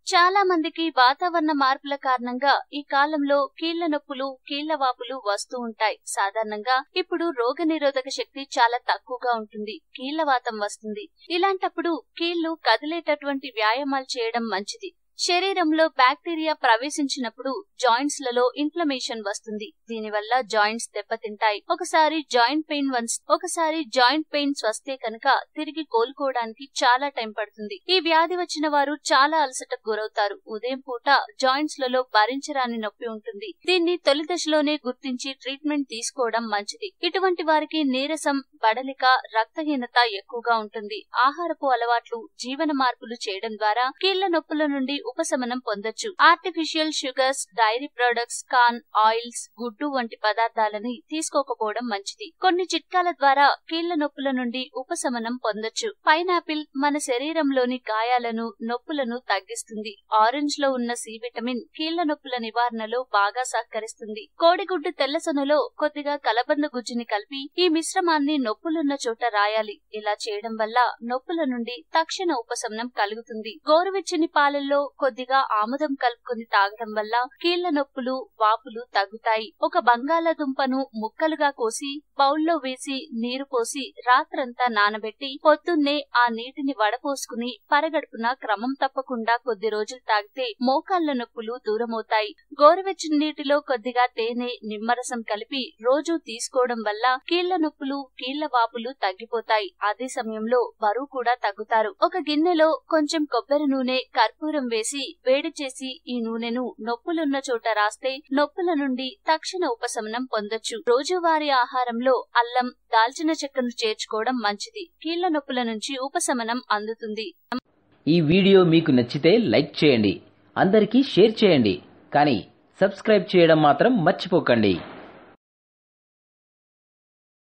చాలా మందికి వాతావరణ మార్పుల కారణంగా ఈ కాలంలో కీళ్ల నొప్పులు కీళ్ల వాపులు వస్తూ ఉంటాయి సాధారణంగా ఇప్పుడు రోగ నిరోధక శక్తి చాలా తక్కువగా ఉంటుంది కీళ్లవాతం వస్తుంది ఇలాంటప్పుడు కీళ్లు కదిలేటటువంటి వ్యాయామాలు చేయడం మంచిది శరీరంలో బ్యాక్టీరియా ప్రవేశించినప్పుడు జాయింట్స్ లలో ఇన్ఫ్లమేషన్ వస్తుంది దీనివల్ల జాయింట్స్ దెబ్బతింటాయి ఒకసారి జాయింట్ పెయిన్ వన్స్ ఒకసారి జాయింట్ పెయిన్స్ వస్తే కనుక తిరిగి కోలుకోవడానికి చాలా టైం పడుతుంది ఈ వ్యాధి వచ్చిన వారు చాలా అలసటకు గురవుతారు ఉదయం పూట జాయింట్స్ లలో భరించరాని నొప్పి ఉంటుంది దీన్ని తొలి దశలోనే గుర్తించి ట్రీట్మెంట్ తీసుకోవడం మంచిది ఇటువంటి వారికి నీరసం బడలిక రక్తహీనత ఎక్కువగా ఉంటుంది ఆహారపు అలవాట్లు జీవన మార్పులు చేయడం ద్వారా కీళ్ల నొప్పుల నుండి ఉపశమనం పొందొచ్చు artificial sugars dairy products corn oils గుడ్డు వంటి పదార్థాలని తీసుకోకపోవడం మంచిది కొన్ని చిట్కాల ద్వారా కీళ్ల నొప్పుల నుండి ఉపశమనం పొందొచ్చు పైనాపిల్ మన శరీరంలోని గాయాలను నొప్పులను తగ్గిస్తుంది ఆరెంజ్ లో ఉన్న సి విటమిన్ కీళ్ల నొప్పుల నివారణలో బాగా సహకరిస్తుంది కోడిగుడ్డు తెల్లసొనలో కొద్దిగా కలబంద గుజ్జుని కలిపి ఈ మిశ్రమాన్ని నొప్పులున్న చోట రాయాలి ఇలా చేయడం వల్ల నొప్పుల నుండి తక్షణ ఉపశమనం కలుగుతుంది గోరువెచ్చని పాలల్లో కొద్దిగా ఆముదం కలుపుకొని తాగడం వల్ల కీళ్ల నొప్పులు వాపులు తగ్గుతాయి ఒక బంగాళాదుంపను ముక్కలుగా కోసి బౌల్లో వేసి నీరు పోసి రాత్రంతా నానబెట్టి పొద్దున్నే ఆ నీటిని వడపోసుకుని పరగడుపున క్రమం తప్పకుండా కొద్ది రోజులు తాగితే మోకాళ్ల నొప్పులు దూరమవుతాయి గోరువెచ్చని నీటిలో కొద్దిగా తేనె నిమ్మరసం కలిపి రోజు తీసుకోవడం వల్ల కీళ్ల నొప్పులు కీళ్ల వాపులు తగ్గిపోతాయి అదే సమయంలో బరువు కూడా తగ్గుతారు ఒక గిన్నెలో కొంచెం కొబ్బరి నూనె కర్పూరం వేసి వేడి చేసి ఈ నూనెను నొప్పులున్న చోట రాస్తే నొప్పుల నుండి తక్షణ ఉపశమనం పొందొచ్చు రోజువారీ ఆహారంలో అల్లం దాల్చిన చెక్కను చేర్చుకోవడం మంచిది కీళ్ల నొప్పుల నుంచి ఉపశమనం అందుతుంది ఈ వీడియో మీకు నచ్చితే లైక్ చేయండి అందరికీ షేర్ చేయండి కానీ సబ్స్క్రైబ్ చేయడం మాత్రం మర్చిపోకండి